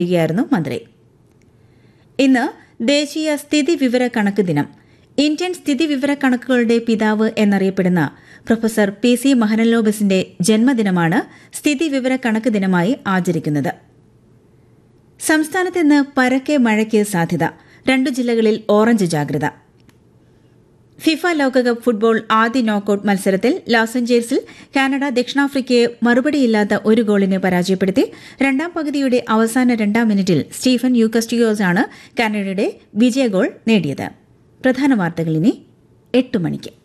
ചെയ്യുകയായിരുന്നു മന്ത്രി ഇന്ന് ദേശീയ സ്ഥിതി വിവര കണക്ക് ദിനം ഇന്ത്യൻ സ്ഥിതി വിവര കണക്കുകളുടെ പിതാവ് എന്നറിയപ്പെടുന്ന പ്രൊഫസർ പി സി മഹനലോബസിന്റെ ജന്മദിനമാണ് സ്ഥിതി വിവര കണക്ക് ദിനമായി ആചരിക്കുന്നത് സംസ്ഥാനത്ത് ഇന്ന് പരക്കെ മഴയ്ക്ക് സാധ്യത രണ്ടു ജില്ലകളിൽ ഓറഞ്ച് ജാഗ്രത ഫിഫ ലോകകപ്പ് ഫുട്ബോൾ ആദ്യ നോക്കൌട്ട് മത്സരത്തിൽ ലോസ് ഏഞ്ചൽസിൽ കാനഡ ദക്ഷിണാഫ്രിക്കയെ മറുപടിയില്ലാത്ത ഒരു ഗോളിന് പരാജയപ്പെടുത്തി രണ്ടാം പകുതിയുടെ അവസാന രണ്ടാം മിനിറ്റിൽ സ്റ്റീഫൻ യൂക്കസ്റ്റിയോസ് ആണ് കാനഡയുടെ വിജയ ഗോൾ നേടിയത് പ്രധാന വാർത്തകൾ ഇനി എട്ട് മണിക്ക്